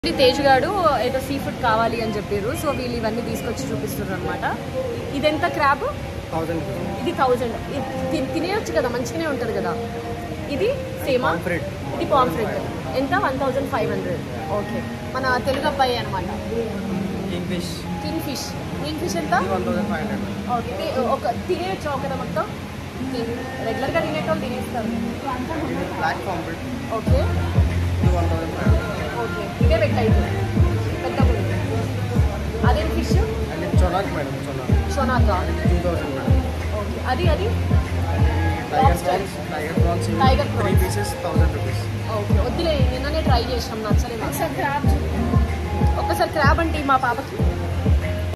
ఇది తేజ్ గాడు ఏదో సీ ఫుడ్ కావాలి అని చెప్పారు సో వీళ్ళు ఇవన్నీ తీసుకొచ్చి చూపిస్తున్నారు అనమాట ఇదెంత క్రాబ్ థౌసండ్ ఇది థౌజండ్ తినేయొచ్చు కదా మంచిగానే ఉంటుంది కదా ఇది సేమా Pomfret. ఇది పాంఫ్రెట్ ఎంత one thousand five hundred okay మన తెలుగు అబ్బాయి అనమాట kingfish kingfish kingfish ఎంత one thousand five hundred okay తి- ఒక తినేయొచ్చు ఒకదా మొత్తం రెగ్యులర్గా తినేటోళ్ళు తినేస్తారు బ్లాక్ పాంఫ్రెట్ ఓకే ఇది one thousand five hundred okay ఇదే పెట్టయితే పెద్ద అదేం ఫిష్ అండ్ ఇది చొనాక్ మేడం చొనాక్ సోనాకా టూ థౌసండ్ మేడం ఓకే అది అది tiger Lobster. Prawns tiger prawns Tiger three prawns. Pieces thousand rupees okay వద్దులే నిన్ననే ట్రై చేసాం నచ్చలేదు ఒకసారి క్రాబ్ ఒకసారి క్రాబ్ అంటే మా పాపకి